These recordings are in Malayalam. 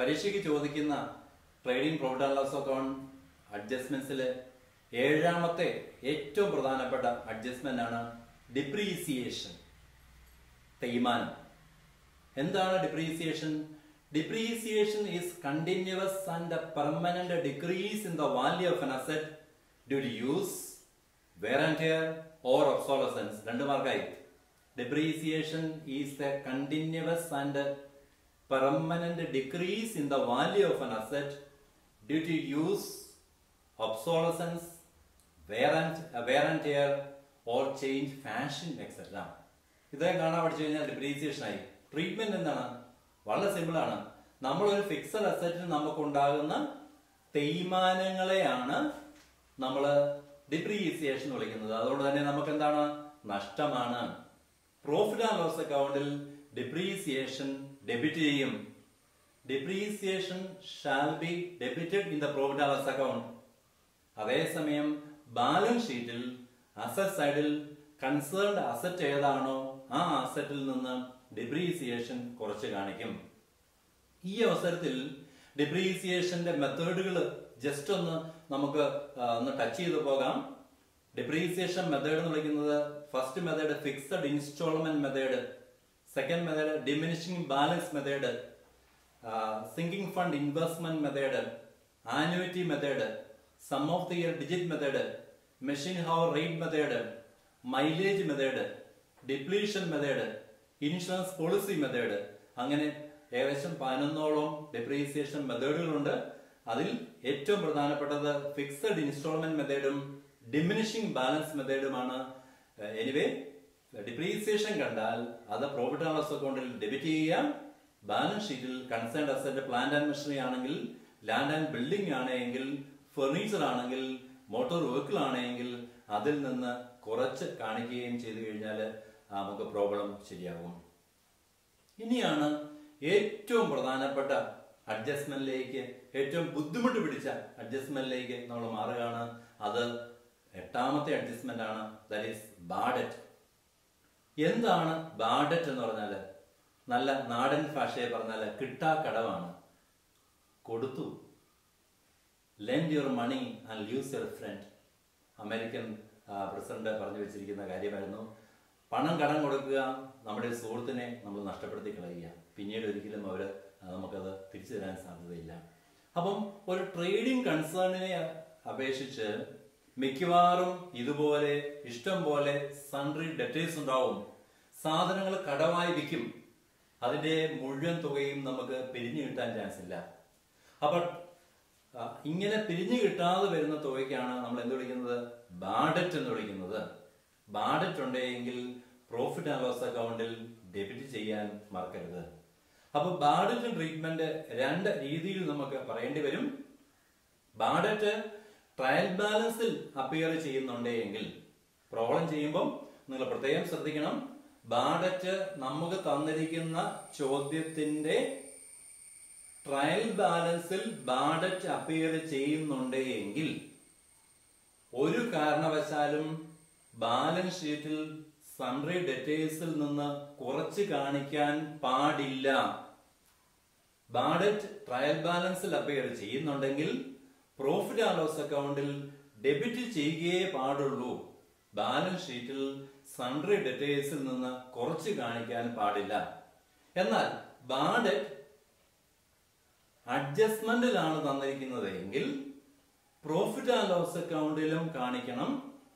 പരീക്ഷയ്ക്ക് ചോദിക്കുന്ന trading profit and loss account അഡ്ജസ്റ്റ്മെന്റ്സിൽ ഏഴാമത്തെ ഏറ്റവും പ്രധാനപ്പെട്ട അഡ്ജസ്റ്റ്മെന്റ് ആണ് ഡിപ്രീസിയേഷൻ തേയ്മാനം എന്താണ് depreciation depreciation is continuous and permanent decrease in the value of an asset due to use wear and tear or obsolescence രണ്ട് മാർക്കായി depreciation is the continuous and permanent decrease in the value of an asset due to use obsolescence wear and wear and tear or change fashion etcetera ഇദ്ദേഹം കാണാൻ പഠിച്ചു കഴിഞ്ഞാൽ ഡിപ്രീസിയേഷൻ ആയി ട്രീറ്റ്മെന്റ് എന്താണ് വളരെ സിമ്പിൾ ആണ് നമ്മളൊരു ഫിക്സഡ് അസറ്റിന് നമുക്കുണ്ടാകുന്ന തേയ്മാനങ്ങളെയാണ് നമ്മൾ ഡിപ്രീസിയേഷൻ വിളിക്കുന്നത് അതുകൊണ്ട് തന്നെ നമുക്ക് എന്താണ് നഷ്ടമാണ് പ്രോഫിറ്റ് ആൻഡ് ലോസ് അക്കൗണ്ടിൽ ഡിപ്രീസിയേഷൻ ഡെബിറ്റ് ചെയ്യും depreciation shall be debited in the profit and loss account അതേസമയം ബാലൻസ് ഷീറ്റിൽ അസറ്റ് സൈഡിൽ കൺസേൺഡ് അസറ്റ് ഏതാണോ ആ അസറ്റിൽ നിന്ന് ഡിപ്രീസിയേഷൻ കുറച്ച് കാണിക്കും ഈ അവസരത്തിൽ ഡിപ്രീസിയേഷന്റെ മെത്തേഡുകൾ ജസ്റ്റ് ഒന്ന് നമുക്ക് ആ, ഒന്ന് ടച്ച് ചെയ്ത് പോകാം ഡിപ്രീസിയേഷൻ മെത്തേഡ് എന്ന് വിളിക്കുന്നത് first method fixed instalment method second method diminishing balance method sinking fund investment method annuity method sum of the year digit method machine hour rate method mileage method depletion method insurance policy method അങ്ങനെ ഏകദേശം പതിനൊന്നോളം ഡിപ്രീസിയേഷൻ മെത്തേഡുകളുണ്ട് അതിൽ ഏറ്റവും പ്രധാനപ്പെട്ടത് ഫിക്സഡ് ഇൻസ്റ്റാൾമെന്റ് മെത്തേഡും ഡിമിനിഷിംഗ് ബാലൻസ് മെത്തേഡുമാണ് എനിവേ ഡിപ്രീസിയേഷൻ കണ്ടാൽ അത് പ്രോഫിറ്റ് ആൻഡ് ലോസ് അക്കൗണ്ടിൽ ഡെബിറ്റ് ചെയ്യാം ബാലൻസ് ഷീറ്റിൽ concerned asset plant and machinery ആണെങ്കിൽ ലാൻഡ് ആൻഡ് ബിൽഡിംഗ് ആണെങ്കിൽ ഫർണിച്ചർ ആണെങ്കിൽ മോട്ടോർ വെഹിക്കിൾ ആണെങ്കിൽ അതിൽ നിന്ന് കുറച്ച് കാണിക്കുകയും ചെയ്തു കഴിഞ്ഞാൽ നമുക്ക് പ്രോബ്ലം ശരിയാകും ഇനിയാണ് ഏറ്റവും പ്രധാനപ്പെട്ട അഡ്ജസ്റ്റ്മെന്റിലേക്ക് ഏറ്റവും ബുദ്ധിമുട്ട് പിടിച്ച അഡ്ജസ്റ്റ്മെന്റിലേക്ക് നമ്മൾ മാറുകയാണ് അത് എട്ടാമത്തെ അഡ്ജസ്റ്റ്മെന്റ് ആണ് ദാറ്റ് ഈസ് ബാഡറ്റ് എന്താണ് ബാഡറ്റ് എന്ന് പറഞ്ഞാൽ നല്ല നാടൻ ഭാഷയെ പറഞ്ഞാൽ കിട്ടാക്കടവാണ് കൊടുത്തു lend your money and lose your friend American president പറഞ്ഞു വെച്ചിരിക്കുന്ന കാര്യമായിരുന്നു പണം കടം കൊടുക്കുക നമ്മുടെ ഒരു സുഹൃത്തിനെ നമ്മൾ നഷ്ടപ്പെടുത്തി കളയുക പിന്നീട് ഒരിക്കലും അവർ നമുക്കത് തിരിച്ചു തരാൻ സാധ്യതയില്ല അപ്പം ഒരു ട്രേഡിംഗ് കൺസേണിനെ അപേക്ഷിച്ച് മിക്കവാറും ഇതുപോലെ ഇഷ്ടം പോലെ സൺട്രി ഡെറ്റേഴ്സ് ഉണ്ടാവും സാധനങ്ങൾ കടമായി വിൽക്കും അതിന്റെ മുഴുവൻ തുകയും നമുക്ക് പിരിഞ്ഞു കിട്ടാൻ ചാൻസ് ഇല്ല അപ്പൊ ആ, ഇങ്ങനെ പിരിഞ്ഞു കിട്ടാതെ വരുന്ന തുകയ്ക്കാണ് നമ്മൾ എന്ത് വിളിക്കുന്നത് ബാഡറ്റ് എന്ന് വിളിക്കുന്നത് ബാഡറ്റ് ഉണ്ടെങ്കിൽ പ്രോഫിറ്റ് ആൻഡ് ലോസ് അക്കൗണ്ടിൽ ഡെബിറ്റ് ചെയ്യാൻ മറക്കരുത് അപ്പൊ ബാഡറ്റ് ട്രീറ്റ്മെന്റ് രണ്ട് രീതിയിൽ നമുക്ക് പറയേണ്ടി വരും ബാഡറ്റ് ട്രയൽ ബാലൻസിൽ അപ്പിയർ ചെയ്യുന്നുണ്ടെങ്കിൽ പ്രോബ്ലം ചെയ്യുമ്പോൾ നിങ്ങൾ പ്രത്യേകം ശ്രദ്ധിക്കണം ബാഡറ്റ് നമുക്ക് തന്നിരിക്കുന്ന ചോദ്യത്തിന്റെ ട്രയൽ ബാലൻസിൽ ബാഡറ്റ് അപ്പിയർ ചെയ്യുന്നുണ്ട് എങ്കിൽ ഒരു കാരണവശാലും ബാലൻസ് ഷീറ്റിൽ സൺട്രി ഡെറ്റേഴ്സിൽ നിന്ന് കുറച്ച് കാണിക്കാൻ പാടില്ല ബാഡറ്റ് ട്രയൽ ബാലൻസിൽ അപ്പിയർ ചെയ്യുന്നുണ്ടെങ്കിൽ പ്രോഫിറ്റ് ആൻഡ് ലോസ് അക്കൗണ്ടിൽ ഡെബിറ്റ് ചെയ്യുകയേ പാടുള്ളൂ ബാലൻസ് ഷീറ്റിൽ സൺട്രി ഡെറ്റേഴ്സിൽ നിന്ന് കുറച്ച് കാണിക്കാൻ പാടില്ല എന്നാൽ ബാഡറ്റ് അഡ്ജസ്റ്റ്മെന്റിലാണ് തന്നിരിക്കുന്നത് എങ്കിൽ പ്രോഫിറ്റ് ആൻഡ് ലോസ് അക്കൗണ്ടിലും കാണിക്കണം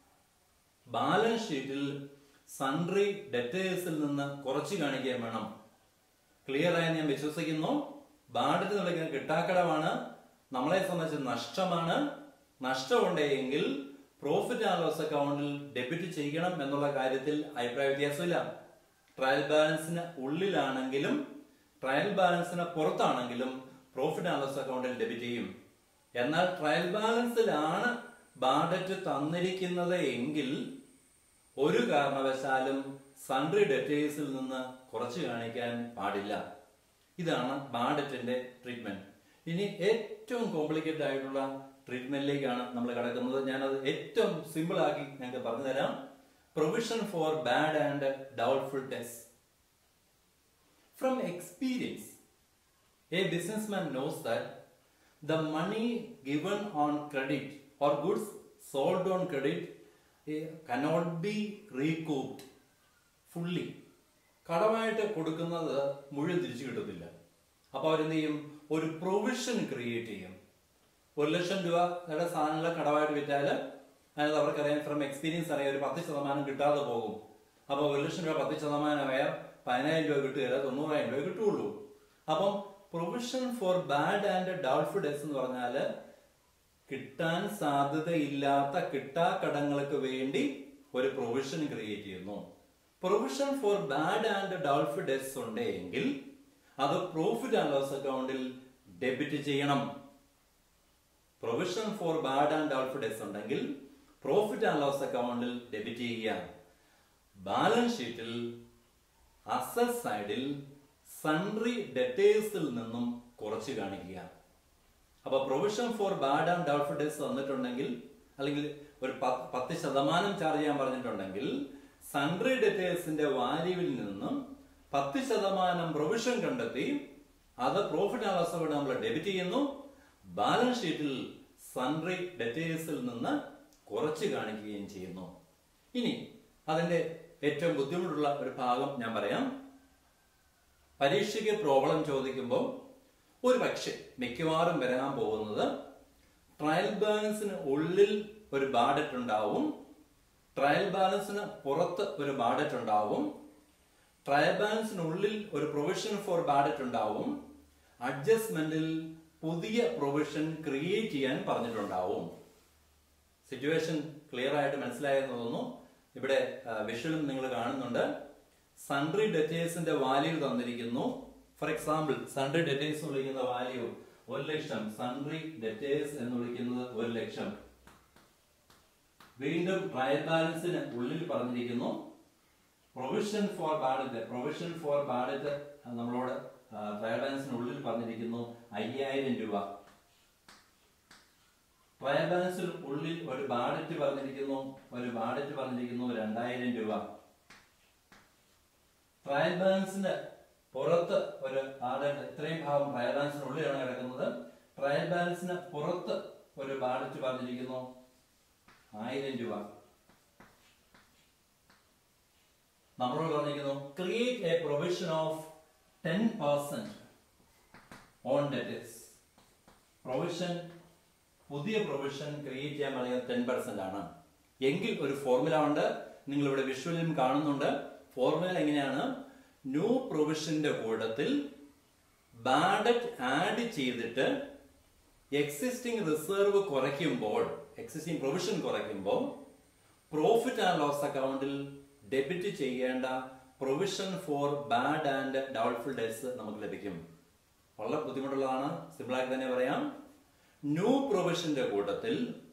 ബാലൻസ് ഷീറ്റിൽ സൺട്രി ഡെറ്റേഴ്സിൽ നിന്ന് കുറച്ച് കാണിക്കുകയും വേണം ക്ലിയർ ആയി ഞാൻ വിശ്വസിക്കുന്നു ബാഡറ്റ് വിളിക്കുന്ന കിട്ടാക്കടമാണ് നമ്മളെ സംബന്ധിച്ച് നഷ്ടമാണ് നഷ്ടമുണ്ടെങ്കിൽ പ്രോഫിറ്റ് ആൻഡ് ലോസ് അക്കൗണ്ടിൽ ഡെബിറ്റ് ചെയ്യണം എന്നുള്ള കാര്യത്തിൽ അഭിപ്രായ വ്യത്യാസമില്ല ട്രയൽ ബാലൻസിന് ഉള്ളിലാണെങ്കിലും ട്രയൽ ബാലൻസിന് പുറത്താണെങ്കിലും പ്രോഫിറ്റ് ആൻഡ് ലോസ് അക്കൗണ്ടിൽ ഡെബിറ്റ് ചെയ്യും എന്നാൽ ട്രയൽ ബാലൻസിലാണ് ബാഡറ്റ് തന്നിരിക്കുന്നത് എങ്കിൽ ഒരു കാരണവശാലും സൺട്രി ഡെറ്റേഴ്സിൽ നിന്ന് കുറച്ച് കാണിക്കാൻ പാടില്ല ഇതാണ് ബാഡറ്റിന്റെ ട്രീറ്റ്മെന്റ് ഇനി ഏറ്റവും കോംപ്ലിക്കേറ്റഡ് ആയിട്ടുള്ള ട്രീറ്റ്മെന്റിലേക്കാണ് നമ്മൾ കിടക്കുന്നത് ഞാനത് ഏറ്റവും സിമ്പിൾ ആക്കി ഞങ്ങൾക്ക് പറഞ്ഞു തരാം provision for bad and doubtful debts from experience a businessman knows that the money given on credit or goods sold on credit cannot be recouped fully കടമായിട്ട് കൊടുക്കുന്നത് മുഴുവൻ തിരിച്ചു കിട്ടത്തില്ല അപ്പോൾ അവരെന്ത് ചെയ്യും ഒരു പ്രൊവിഷൻ ക്രിയേറ്റ് ചെയ്യും ഒരു ലക്ഷം രൂപയുടെ സാധനങ്ങൾ കടമായിട്ട് വിറ്റാൽ അതിനകത്ത് അവർക്കറിയാം ഫ്രം എക്സ്പീരിയൻസ് അറിയാം ഒരു പത്ത് ശതമാനം കിട്ടാതെ പോകും അപ്പോൾ ഒരു ലക്ഷം രൂപ പത്ത് ശതമാനമായ പതിനായിരം രൂപ കിട്ടുകയില്ല തൊണ്ണൂറായിരം രൂപ കിട്ടുള്ളൂ അപ്പം provision for bad and doubtful debts എന്ന് പറഞ്ഞാൽ കിട്ടാൻ സാധ്യതയില്ലാത്ത കിട്ടാക്കടങ്ങൾക്ക് വേണ്ടി ഒരു പ്രൊവിഷൻ ക്രിയേറ്റ് ചെയ്യുന്നു provision for bad and doubtful debts ഉണ്ടെങ്കിൽ അത് പ്രോഫിറ്റ് ആൻഡ് ലോസ് അക്കൗണ്ടിൽ ഡെബിറ്റ് ചെയ്യണം provision for bad and doubtful debts ഉണ്ടെങ്കിൽ പ്രോഫിറ്റ് ആൻഡ് ലോസ് അക്കൗണ്ടിൽ ഡെബിറ്റ് ചെയ്യുക ബാലൻസ് ഷീറ്റിൽ അസറ്റ് സൈഡിൽ സൺട്രി ഡെറ്റേഴ്സിൽ നിന്നും കുറച്ച് കാണിക്കുക അപ്പൊ provision for bad and doubtful debts തന്നിട്ടുണ്ടെങ്കിൽ അല്ലെങ്കിൽ ഒരു പത്ത് പത്ത് ശതമാനം ചാർജ് ചെയ്യാൻ പറഞ്ഞിട്ടുണ്ടെങ്കിൽ സൺട്രി ഡെറ്റേഴ്സിന്റെ വാല്യൂവിൽ നിന്നും പത്ത് ശതമാനം പ്രൊവിഷൻ കണ്ടെത്തി അത് പ്രോഫിറ്റ് ആൻഡ് ലോസ് അക്കൗണ്ട് നമ്മൾ ഡെബിറ്റ് ചെയ്യുന്നു ബാലൻസ് ഷീറ്റിൽ സൺട്രി ഡെറ്റേഴ്സിൽ നിന്ന് കുറച്ച് കാണിക്കുകയും ചെയ്യുന്നു ഇനി അതിന്റെ ഏറ്റവും ബുദ്ധിമുട്ടുള്ള ഒരു ഭാഗം ഞാൻ പറയാം പരീക്ഷയ്ക്ക് പ്രോബ്ലം ചോദിക്കുമ്പോൾ ഒരു പക്ഷേ മിക്കവാറും വരാൻ പോകുന്നത് ട്രയൽ ബാലൻസിന് ഉള്ളിൽ ഒരു ബാഡറ്റ് ഉണ്ടാവും ട്രയൽ ബാലൻസിന് പുറത്ത് ഒരു ബാഡറ്റ് ഉണ്ടാവും ട്രയൽ ബാലൻസിനുള്ളിൽ ഒരു പ്രൊവിഷൻ ഫോർ ബാഡറ്റ് ഉണ്ടാവും അഡ്ജസ്റ്റ്മെന്റിൽ പുതിയ പ്രൊവിഷൻ ക്രിയേറ്റ് ചെയ്യാൻ പറഞ്ഞിട്ടുണ്ടാവും സിറ്റുവേഷൻ ക്ലിയർ ആയിട്ട് മനസ്സിലായെന്ന് തോന്നുന്നു ഇവിടെ വിഷ്വലും നിങ്ങൾ കാണുന്നുണ്ട് സൺട്രി ഡെറ്റേഴ്സിന്റെ വാല്യൂ തന്നിരിക്കുന്നു ഫോർ എക്സാമ്പിൾ സൺട്രി ഡെറ്റേഴ്സ് എന്ന് വിളിക്കുന്ന വാല്യൂ ഒരു ലക്ഷം സൺട്രി ഡെറ്റേഴ്സ് എന്ന് വിളിക്കുന്നത് ഒരു ലക്ഷം വീണ്ടും ട്രയൽ ബാലൻസിന് ഉള്ളിൽ പറഞ്ഞിരിക്കുന്നു provision for bad debt provision for bad debt നമ്മളോട് ട്രയൽ ബാലൻസിന് ഉള്ളിൽ പറഞ്ഞിരിക്കുന്നു അയ്യായിരം രൂപ ട്രയൽ ബാലൻസിന് ഉള്ളിൽ ഒരു ബാഡറ്റ് പറഞ്ഞിരിക്കുന്നു ഒരു ബാഡറ്റ് പറഞ്ഞിരിക്കുന്നു രണ്ടായിരം രൂപ ട്രയൽ ബാലൻസിന്റെ പുറത്ത് ഒരു ബാഡറ്റ് ഇത്രയും ഭാഗം ട്രയൽ ബാലൻസിന് ഉള്ളിലാണ് കിടക്കുന്നത് ട്രയൽ ബാലൻസിന് പുറത്ത് ഒരു ബാഡറ്റ് പറഞ്ഞിരിക്കുന്നു ആയിരം രൂപ നമ്മളോട് പറഞ്ഞിരിക്കുന്നു create a provision of ten percent on debtors provision പുതിയ പ്രൊവിഷൻ ക്രിയേറ്റ് ചെയ്യാൻ പറയുന്നത് ടെൻ പെർസെന്റ് ആണ് എങ്കിൽ ഒരു ഫോർമുല ഉണ്ട് നിങ്ങൾ ഇവിടെ വിഷ്വലിലും കാണുന്നുണ്ട് ഫോർമുല എങ്ങനെയാണ് ന്യൂ പ്രൊവിഷന്റെ കൂട്ടത്തിൽ ബാഡറ്റ് ആഡ് ചെയ്തിട്ട് എക്സിസ്റ്റിംഗ് റിസർവ് കുറയ്ക്കുമ്പോൾ എക്സിസ്റ്റിംഗ് പ്രൊവിഷൻ കുറയ്ക്കുമ്പോൾ പ്രോഫിറ്റ് ആൻഡ് ലോസ് അക്കൗണ്ടിൽ ഡെബിറ്റ് ചെയ്യേണ്ട provision for bad and doubtful debts നമുക്ക് ലഭിക്കും വളരെ ബുദ്ധിമുട്ടുള്ളതാണ് സിമ്പിളാക്കി തന്നെ പറയാം ന്യൂ പ്രൊവിഷന്റെ കൂട്ടത്തിൽ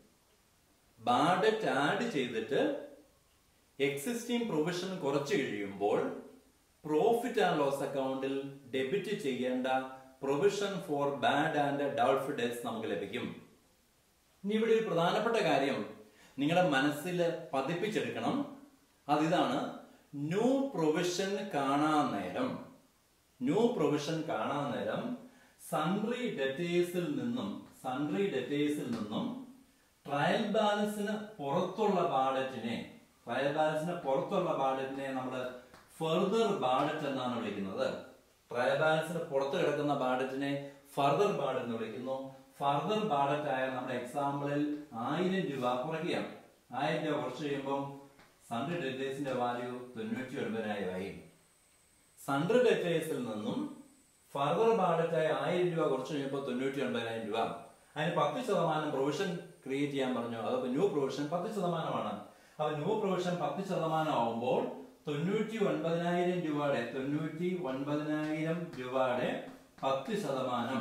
ബാഡറ്റ് ആഡ് ചെയ്തിട്ട് എക്സിസ്റ്റിംഗ് പ്രൊവിഷൻ കുറച്ച് കഴിയുമ്പോൾ പ്രോഫിറ്റ് ആൻഡ് ലോസ് അക്കൗണ്ടിൽ ഡെബിറ്റ് ചെയ്യേണ്ട provision for bad and doubtful debts നമുക്ക് ലഭിക്കും ഇനി ഇവിടെ ഒരു പ്രധാനപ്പെട്ട കാര്യം നിങ്ങളുടെ മനസ്സിൽ പതിപ്പിച്ചെടുക്കണം അതിതാണ് ന്യൂ പ്രൊവിഷൻ കാണാൻ നേരം ന്യൂ പ്രൊവിഷൻ കാണാൻ നേരം സൺട്രി ഡെറ്റേഴ്സിൽ നിന്നും സൺട്രി ഡെറ്റേഴ്സിൽ നിന്നും ട്രയൽ ബാലൻസിന് പുറത്തുള്ള ബാഡറ്റിനെ ട്രയൽ ബാലൻസിന് പുറത്തുള്ള ബാഡറ്റിനെ നമ്മൾ ഫെർദർ ബാഡറ്റ് എന്നാണ് വിളിക്കുന്നത് ട്രയൽ ബാലൻസിന് പുറത്ത് കിടക്കുന്ന ബാഡറ്റിനെ ഫർദർ ബാഡറ്റ് എന്ന് വിളിക്കുന്നു ഫർദർ ബാഡറ്റ് ആയ നമ്മുടെ എക്സാമ്പിളിൽ ആയിരം രൂപ കുറയ്ക്കുക ആയിരം രൂപ കുറച്ച് കഴിയുമ്പം സൺഡ്രി ഡെറ്റേഴ്സിന്റെ വാല്യൂ തൊണ്ണൂറ്റി ഒൻപതിനായിരമായി സൺഡ്രി ഡെറ്റേഴ്സിൽ നിന്നും ഫർദർ ബാഡറ്റായ ആയിരം രൂപ കുറച്ച് കഴിയുമ്പോൾ തൊണ്ണൂറ്റി ഒൻപതിനായിരം രൂപ അതിന് പത്ത് ശതമാനം പ്രൊവിഷൻ ക്രിയേറ്റ് ചെയ്യാൻ പറഞ്ഞു അതപ്പോ ന്യൂ പ്രൊവിഷൻ പത്ത് ശതമാനമാണ് അപ്പൊ ന്യൂ പ്രൊവിഷൻ പത്ത് ശതമാനം ആവുമ്പോൾ തൊണ്ണൂറ്റി ഒൻപതിനായിരം രൂപയുടെ തൊണ്ണൂറ്റി ഒൻപതിനായിരം രൂപയുടെ പത്ത് ശതമാനം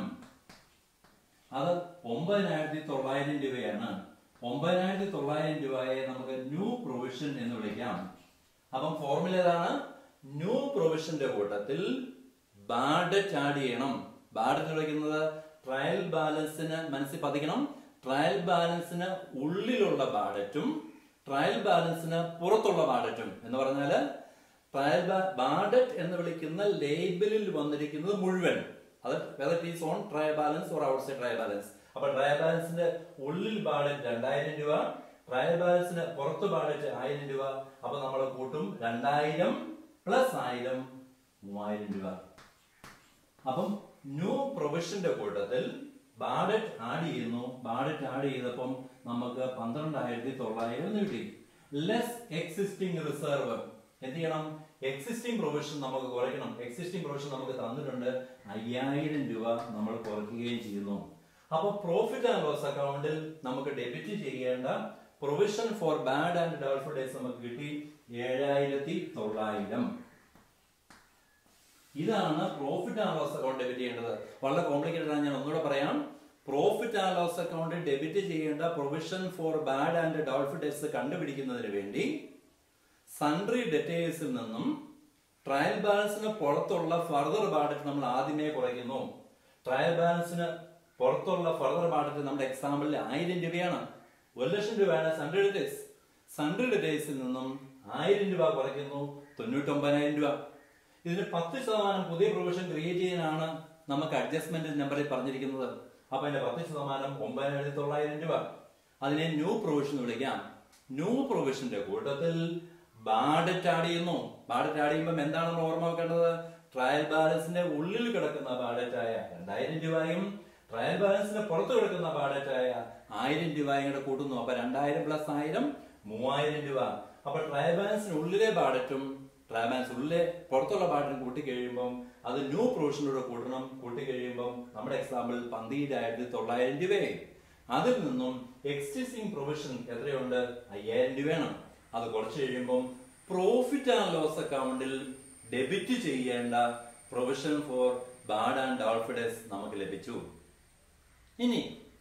അത് ഒമ്പതിനായിരത്തി തൊള്ളായിരം രൂപയാണ് ഒമ്പതിനായിരത്തി തൊള്ളായിരം രൂപയെ നമുക്ക് ന്യൂ പ്രൊവിഷൻ എന്ന് വിളിക്കാം അപ്പം ഫോർമുല ഏതാണ് ന്യൂ പ്രൊവിഷന്റെ കൂട്ടത്തിൽ ബാഡറ്റ് ആഡ് ചെയ്യണം ബാഡറ്റ് വിളിക്കുന്നത് ട്രയൽ ബാലൻസിന് മനസ്സിൽ പതിക്കണം ട്രയൽ ബാലൻസിന് ഉള്ളിലുള്ള ബാഡറ്റും ട്രയൽ ബാലൻസിന് പുറത്തുള്ള ബാഡറ്റും എന്ന് പറഞ്ഞാല് ട്രയൽ ബാഡറ്റ് എന്ന് വിളിക്കുന്ന ലേബലിൽ വന്നിരിക്കുന്നത് മുഴുവൻ അത് whether it is on trial balance or outside trial balance അപ്പൊ ട്രയൽ ബാലൻസിന്റെ ഉള്ളിൽ ബാലറ്റ് രണ്ടായിരം രൂപ ട്രയൽ ബാലൻസിന് പുറത്ത് ബാലറ്റ് ആയിരം രൂപ അപ്പൊ നമ്മൾ കൂട്ടും രണ്ടായിരം പ്ലസ് ആയിരം മൂവായിരം രൂപ അപ്പം ന്യൂ പ്രൊവിഷന്റെ കൂട്ടത്തിൽ ബാഡറ്റ് ആഡ് ചെയ്യുന്നു ബാഡറ്റ് ആഡ് ചെയ്തപ്പം നമുക്ക് പന്ത്രണ്ടായിരത്തി തൊള്ളായിരം എന്ന് കിട്ടി ലെസ് എക്സിസ്റ്റിംഗ് റിസർവ് എന്ത് ചെയ്യണം എക്സിസ്റ്റിംഗ് പ്രൊവിഷൻ നമുക്ക് കുറയ്ക്കണം എക്സിസ്റ്റിംഗ് പ്രൊവിഷൻ നമുക്ക് തന്നിട്ടുണ്ട് അയ്യായിരം രൂപ നമ്മൾ കുറയ്ക്കുകയും ചെയ്യുന്നു അപ്പൊ പ്രോഫിറ്റ് ആൻഡ് ലോസ് അക്കൗണ്ടിൽ നമുക്ക് ഡെബിറ്റ് ചെയ്യേണ്ട provision for bad and doubtful debts നമുക്ക് കിട്ടി ഏഴായിരത്തി തൊള്ളായിരം ഇതാണ് profit and loss account debit ചെയ്യേണ്ടത് വളരെ കോംപ്ലിക്കേറ്റഡ് ആണ് ഞാൻ ഒന്നുകൂടെ പറയാം പ്രോഫിറ്റ് ആൻഡ് ലോസ് അക്കൗണ്ടിൽ ഡെബിറ്റ് ചെയ്യേണ്ട provision for bad and doubtful debts കണ്ടുപിടിക്കുന്നതിന് വേണ്ടി സൺട്രി ഡെറ്റേഴ്സിൽ നിന്നും ട്രയൽ ബാലൻസിന് പുറത്തുള്ള ഫർദർ ബാഡറ്റ് നമ്മൾ ആദ്യമേ കുറയ്ക്കുന്നു ട്രയൽ ബാലൻസിന് പുറത്തുള്ള ഫർദർ ബാഡറ്റ് നമ്മുടെ എക്സാമ്പിളിൽ ആയിരം രൂപയാണ് ഒരു ലക്ഷം രൂപയാണ് സൺട്രി ഡെറ്റേഴ്സ് സൺട്രി ഡെറ്റേഴ്സിൽ നിന്നും ആയിരം രൂപ കുറയ്ക്കുന്നു തൊണ്ണൂറ്റൊമ്പതിനായിരം രൂപ ഇതിന് പത്ത് ശതമാനം പുതിയ പ്രൊവിഷൻ ക്രിയേറ്റ് ചെയ്യാനാണ് നമുക്ക് അഡ്ജസ്റ്റ്മെന്റ് നമ്പറിൽ പറഞ്ഞിരിക്കുന്നത് അപ്പൊ അതിന്റെ പത്ത് ശതമാനം ഒമ്പതിനായിരത്തി തൊള്ളായിരം രൂപ അതിനെ ന്യൂ പ്രൊവിഷൻ വിളിക്കാം ന്യൂ പ്രൊവിഷന്റെ കൂട്ടത്തിൽ ബാഡറ്റ് ആഡ് ചെയ്യുന്നു ബാഡറ്റ് ആഡ് ചെയ്യുമ്പോൾ എന്താണ് നമ്മൾ ഓർമ്മ വെക്കേണ്ടത് ട്രയൽ ബാലൻസിന്റെ ഉള്ളിൽ കിടക്കുന്ന ബാഡറ്റായ രണ്ടായിരം രൂപയും ട്രയൽ ബാലൻസിന്റെ പുറത്ത് കിടക്കുന്ന ബാഡറ്റായ ആയിരം രൂപയും കൂടെ കൂട്ടുന്നു അപ്പൊ രണ്ടായിരം പ്ലസ് ആയിരം മൂവായിരം രൂപ അപ്പൊ ട്രയൽ ബാലൻസിന് ഉള്ളിലെ ബാഡറ്റും ട്രയൽ ബാലൻസ് ഉള്ളിലെ പുറത്തുള്ള ബാഡറ്റും കൂട്ടി കഴിയുമ്പോൾ അത് ന്യൂ പ്രൊവിഷനോട് കൂട്ടണം കൂട്ടി കഴിയുമ്പോൾ നമ്മുടെ എക്സാമ്പിൾ പന്തിരായിരത്തി തൊള്ളായിരം രൂപയായി അതിൽ നിന്നും എക്സിസ്റ്റിംഗ് പ്രൊവിഷൻ എത്രയുണ്ട് അയ്യായിരം രൂപയാണ് അത് കുറച്ച് കഴിയുമ്പോൾ പ്രോഫിറ്റ് ആൻഡ് ലോസ് അക്കൗണ്ടിൽ ഡെബിറ്റ് ചെയ്യേണ്ട provision for bad and doubtful debts നമുക്ക് ലഭിച്ചു ഇനി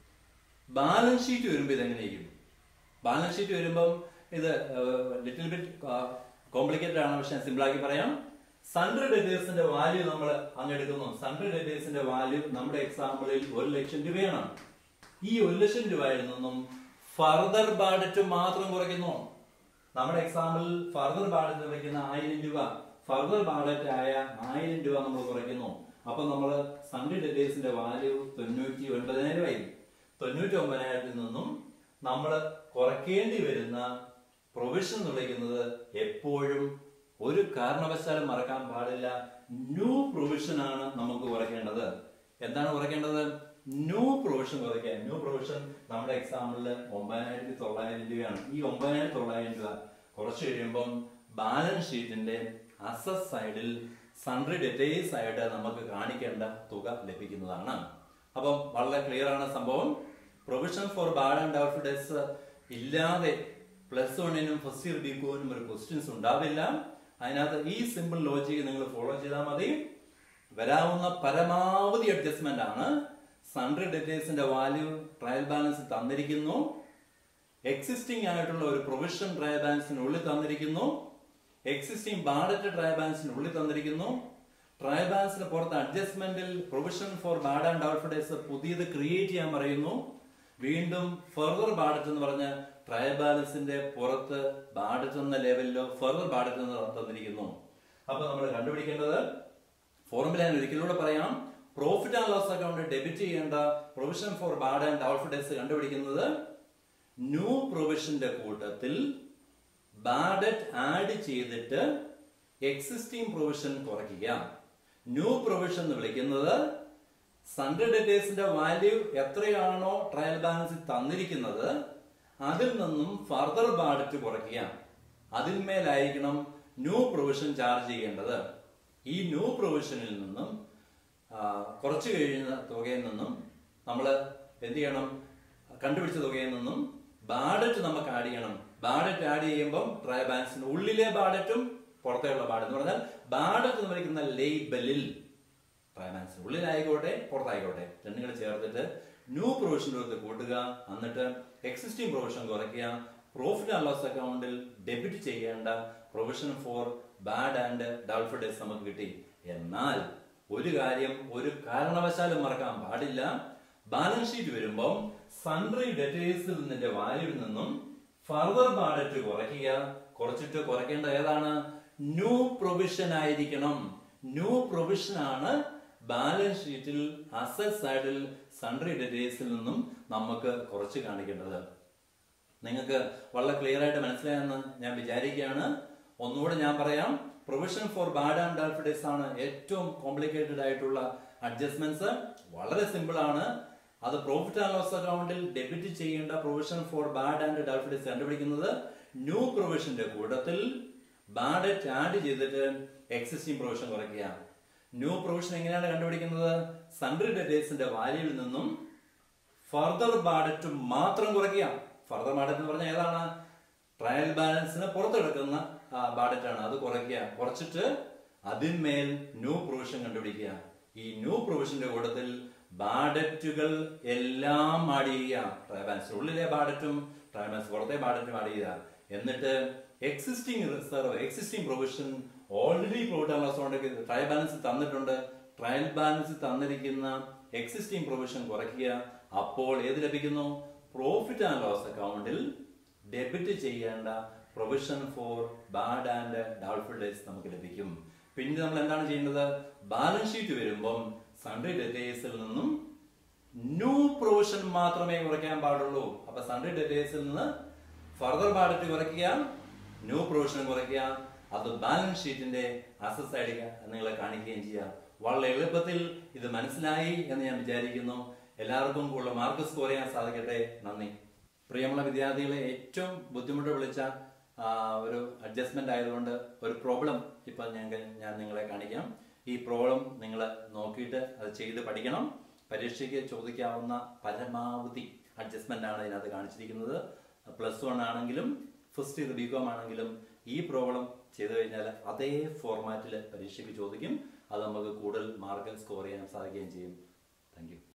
ബാലൻസ് ഷീറ്റ് വരുമ്പോൾ ഇതെങ്ങനെയിരിക്കും ബാലൻസ് ഷീറ്റ് വരുമ്പം ഇത് ലിറ്റിൽ ബിറ്റ് കോംപ്ലിക്കേറ്റഡ് ആണ് പക്ഷെ സിമ്പിൾ ആക്കി പറയാം സൺഡ്രി ഡെറ്റേഴ്സിന്റെ വാല്യൂ നമ്മൾ അങ്ങ് എടുക്കുന്നു സൺഡ്രി ഡെറ്റേഴ്സിന്റെ വാല്യൂ നമ്മുടെ എക്സാമ്പിളിൽ ഒരു ലക്ഷം രൂപയാണ് ഈ ഒരു ലക്ഷം രൂപയിൽ നിന്നും ഫർദർ ബാഡറ്റ് മാത്രം കുറയ്ക്കുന്നു നമ്മുടെ എക്സാമ്പിൾ ഫർദർ ബാഡറ്റ് കുറയ്ക്കുന്ന ആയിരം രൂപ ഫർദർ ബാഡറ്റ് ആയ ആയിരം രൂപ നമ്മൾ കുറയ്ക്കുന്നു അപ്പൊ നമ്മൾ സൺഡേ ഡെറ്റേഴ്സിന്റെ വാല്യൂ തൊണ്ണൂറ്റി ഒൻപതിനായിരം ആയി തൊണ്ണൂറ്റി ഒമ്പതിനായിരത്തിൽ നിന്നും നമ്മൾ കുറയ്ക്കേണ്ടി വരുന്ന പ്രൊവിഷൻ എന്ന് വിളിക്കുന്നത് എപ്പോഴും ഒരു കാരണവശാലും മറക്കാൻ പാടില്ല ന്യൂ പ്രൊവിഷൻ ആണ് നമുക്ക് കുറയ്ക്കേണ്ടത് എന്താണ് കുറയ്ക്കേണ്ടത് ന്യൂ പ്രൊവിഷൻ കുറയ്ക്കുക ന്യൂ പ്രൊവിഷൻ നമ്മുടെ എക്സാമ്പിളിൽ ഒമ്പതിനായിരത്തി തൊള്ളായിരം രൂപയാണ് ഈ ഒമ്പതിനായിരത്തി തൊള്ളായിരം രൂപ കുറച്ച് കഴിയുമ്പം ബാലൻസ് ഷീറ്റിന്റെ അസസ് സൈഡിൽ സൺട്രി ഡെറ്റേഴ്സ് ആയിട്ട് നമുക്ക് കാണിക്കേണ്ട തുക ലഭിക്കുന്നതാണ് അപ്പം വളരെ ക്ലിയർ ആണ് സംഭവം provision for bad and doubtful debts ഇല്ലാതെ പ്ലസ് വണ്ണിനും ഫസ്റ്റ് ഇയർ ബിക്കോനും ഒരു ക്വസ്റ്റ്യൻസ് ഉണ്ടാവില്ല അതിനകത്ത് ഈ സിമ്പിൾ ലോജിക്ക് നിങ്ങൾ ഫോളോ ചെയ്താൽ മതി വരാവുന്ന പരമാവധി അഡ്ജസ്റ്റ്മെന്റ് ആണ് സൺട്രി ഡെറ്റേഴ്സിന്റെ വാല്യൂ ട്രയൽ ബാലൻസ് തന്നിരിക്കുന്നു എക്സിസ്റ്റിംഗ് ആയിട്ടുള്ള ഒരു പ്രൊവിഷൻ ട്രയൽ ബാലൻസിനുള്ളിൽ തന്നിരിക്കുന്നു എക്സിസ്റ്റിംഗ് ബാഡറ്റ് ട്രയൽ ബാലൻസിനുള്ളിൽ തന്നിരിക്കുന്നു ട്രയൽ ബാലൻസിന് പുറത്ത് അഡ്ജസ്റ്റ്മെന്റിൽ provision for bad and doubtful debts പുതിയത് ക്രിയേറ്റ് ചെയ്യാൻ പറയുന്നു വീണ്ടും ഫർദർ ബാഡറ്റ് എന്ന് പറഞ്ഞ ട്രയൽ ബാലൻസിന്റെ പുറത്ത് ബാഡറ്റ് എന്ന ലെവലിലോ ഫർദർ ബാഡറ്റ് എന്ന് തന്നിരിക്കുന്നു അപ്പൊ നമ്മൾ കണ്ടുപിടിക്കേണ്ടത് ഫോർമുല ഞാൻ ഒരിക്കലൂടെ പറയാം profit and loss account debit ചെയ്യേണ്ട provision for bad and doubtful debts കണ്ടുപിടിക്കുന്നത് ന്യൂ പ്രൊവിഷന്റെ കൂട്ടത്തിൽ ബാഡറ്റ് ആഡ് ചെയ്തിട്ട് എക്സിസ്റ്റിംഗ് പ്രൊവിഷൻ കുറയ്ക്കുക ന്യൂ പ്രൊവിഷൻ എന്ന് വിളിക്കുന്നത് സൺഡേ ഡേറ്റേഴ്സിന്റെ വാല്യൂ എത്രയാണോ ട്രയൽ ബാലൻസിൽ തന്നിരിക്കുന്നത് അതിൽ നിന്നും ഫർദർ ബാഡറ്റ് കുറയ്ക്കുക അതിന്മേലായിരിക്കണം ന്യൂ പ്രൊവിഷൻ ചാർജ് ചെയ്യേണ്ടത് ഈ ന്യൂ പ്രൊവിഷനിൽ നിന്നും ആ, കുറച്ച് കഴിയുന്ന തുകയിൽ നിന്നും നമ്മൾ എന്ത് ചെയ്യണം കണ്ടുപിടിച്ച തുകയിൽ നിന്നും ബാഡറ്റ് നമുക്ക് ആഡ് ചെയ്യണം ബാഡറ്റ് ആഡ് ചെയ്യുമ്പോൾ ട്രയൽ ബാലൻസിന് ഉള്ളിലെ ബാഡറ്റും പുറത്തേക്കുള്ള ബാഡറ്റ് എന്ന് പറഞ്ഞാൽ ബാഡറ്റ് എന്ന് പറയുന്ന ലേബലിൽ ഫൈനാൻസിന് ഉള്ളിലായിക്കോട്ടെ പുറത്തായിക്കോട്ടെ രണ്ടും കൂടെ ചേർത്തിട്ട് ന്യൂ പ്രൊവിഷൻ്റെ അടുത്ത് കൂട്ടുക എന്നിട്ട് എക്സിസ്റ്റിംഗ് പ്രൊവിഷൻ കുറയ്ക്കുക പ്രോഫിറ്റ് ആൻഡ് ലോസ് അക്കൗണ്ടിൽ ഡെബിറ്റ് ചെയ്യേണ്ട provision for bad and doubtful debts നമുക്ക് കിട്ടി എന്നാൽ ഒരു കാര്യം ഒരു കാരണവശാലും മറക്കാൻ പാടില്ല ബാലൻസ് ഷീറ്റ് വരുമ്പം സൺട്രി ഡെറ്റേഴ്സിൽ നിന്നിന്റെ വാല്യൂവിൽ നിന്നും ഫർദർ ബാഡറ്റ് കുറയ്ക്കുക കുറച്ചിട്ട് കുറയ്ക്കേണ്ട ഏതാണ് ന്യൂ പ്രൊവിഷൻ ആയിരിക്കണം ന്യൂ പ്രൊവിഷൻ ആണ് ബാലൻസ് ഷീറ്റിൽ അസറ്റ് സൈഡിൽ സൺട്രി ഡേറ്റേഴ്സിൽ നിന്നും നമുക്ക് കുറച്ച് കാണിക്കേണ്ടത് നിങ്ങൾക്ക് വളരെ ക്ലിയർ ആയിട്ട് മനസ്സിലായെന്ന് ഞാൻ വിചാരിക്കുകയാണ് ഒന്നുകൂടെ ഞാൻ പറയാം provision for bad and doubtful debts ആണ് ഏറ്റവും കോംപ്ലിക്കേറ്റഡ് ആയിട്ടുള്ള അഡ്ജസ്റ്റ്മെന്റ്സ് വളരെ സിമ്പിൾ ആണ് അത് പ്രോഫിറ്റ് ആൻഡ് ലോസ് അക്കൗണ്ടിൽ ഡെബിറ്റ് ചെയ്യേണ്ട provision for bad and doubtful debts കണ്ടുപിടിക്കുന്നത് ന്യൂ പ്രൊവിഷന്റെ കൂട്ടത്തിൽ ബാഡ് ആഡ് ചെയ്തിട്ട് എക്സിസ്റ്റിംഗ് പ്രൊവിഷൻ കുറയ്ക്കുക ന്യൂ പ്രൊവിഷൻ എങ്ങനെയാണ് കണ്ടുപിടിക്കുന്നത് സൺഡ്രി ഡേറ്റേഴ്സിന്റെ വാല്യൂവിൽ നിന്നും ഫർദർ ബാഡറ്റ് മാത്രം കുറയ്ക്കുക ഫർദർ ബാഡറ്റ് എന്ന് പറഞ്ഞാൽ ഏതാണ് ട്രയൽ ബാലൻസിന് പുറത്ത് കിടക്കുന്ന ബാഡറ്റ് ആണ് അത് കുറയ്ക്കുക കുറച്ചിട്ട് അതിന്മേൽ ന്യൂ പ്രൊവിഷൻ കണ്ടുപിടിക്കുക ഈ ന്യൂ പ്രൊവിഷന്റെ കൂട്ടത്തിൽ ബാഡറ്റുകൾ എല്ലാം ആഡ് ചെയ്യുക ട്രയൽ ബാലൻസ് ഉള്ളിലെ ബാഡറ്റും ട്രയൽ ബാലൻസ് പുറത്തെ ബാഡറ്റും ആഡ് ചെയ്യുക എന്നിട്ട് existing reserve existing provision already profit and loss account trial balance തന്നിട്ടുണ്ട് ട്രയൽ ബാലൻസ് തന്നിരിക്കുന്ന എക്സിസ്റ്റിംഗ് പ്രൊവിഷൻ കുറയ്ക്കുക അപ്പോൾ ഏത് ലഭിക്കുന്നു പ്രോഫിറ്റ് ആൻഡ് ലോസ് അക്കൗണ്ടിൽ ഡെബിറ്റ് ചെയ്യേണ്ട provision for bad and doubtful debts നമുക്ക് ലഭിക്കും പിന്നെ നമ്മൾ എന്താണ് ചെയ്യേണ്ടത് ബാലൻസ് ഷീറ്റ് വരുമ്പം സൺഡേ ഡേറ്റേഴ്സിൽ നിന്നും ന്യൂ പ്രൊവിഷൻ മാത്രമേ കുറയ്ക്കാൻ പാടുള്ളൂ അപ്പൊ സൺഡേ ഡേറ്റേഴ്സിൽ നിന്ന് ഫർദർ ബാഡറ്റ് കുറയ്ക്കുക ന്യൂ പ്രൊവിഷൻ കുറയ്ക്കുക അത് ബാലൻസ് ഷീറ്റിന്റെ അസസ് സൈഡിൽ നിങ്ങളെ കാണിക്കുകയും ചെയ്യുക വളരെ എളുപ്പത്തിൽ ഇത് മനസ്സിലായി എന്ന് ഞാൻ വിചാരിക്കുന്നു എല്ലാവർക്കും കൂടുതൽ മാർക്ക് സ്കോർ ചെയ്യാൻ സാധിക്കട്ടെ നന്ദി പ്രിയമുള്ള വിദ്യാർത്ഥികളെ ഏറ്റവും ബുദ്ധിമുട്ട് വിളിച്ച ആ, ഒരു അഡ്ജസ്റ്റ്മെന്റ് ആയതുകൊണ്ട് ഒരു പ്രോബ്ലം ഇപ്പൊ ഞാൻ ഞാൻ നിങ്ങളെ കാണിക്കാം ഈ പ്രോബ്ലം നിങ്ങൾ നോക്കിയിട്ട് അത് ചെയ്ത് പഠിക്കണം പരീക്ഷയ്ക്ക് ചോദിക്കാവുന്ന പരമാവധി അഡ്ജസ്റ്റ്മെന്റ് ആണ് ഇതിനകത്ത് കാണിച്ചിരിക്കുന്നത് പ്ലസ് വൺ ആണെങ്കിലും ഫസ്റ്റ് ഇത് ബി കോം ആണെങ്കിലും ഈ പ്രോബ്ലം ചെയ്തു കഴിഞ്ഞാൽ അതേ ഫോർമാറ്റിൽ പരീക്ഷയ്ക്ക് ചോദിക്കും അത് നമുക്ക് കൂടുതൽ മാർക്ക് സ്കോർ ചെയ്യാൻ സാധിക്കുകയും ചെയ്യും താങ്ക് യു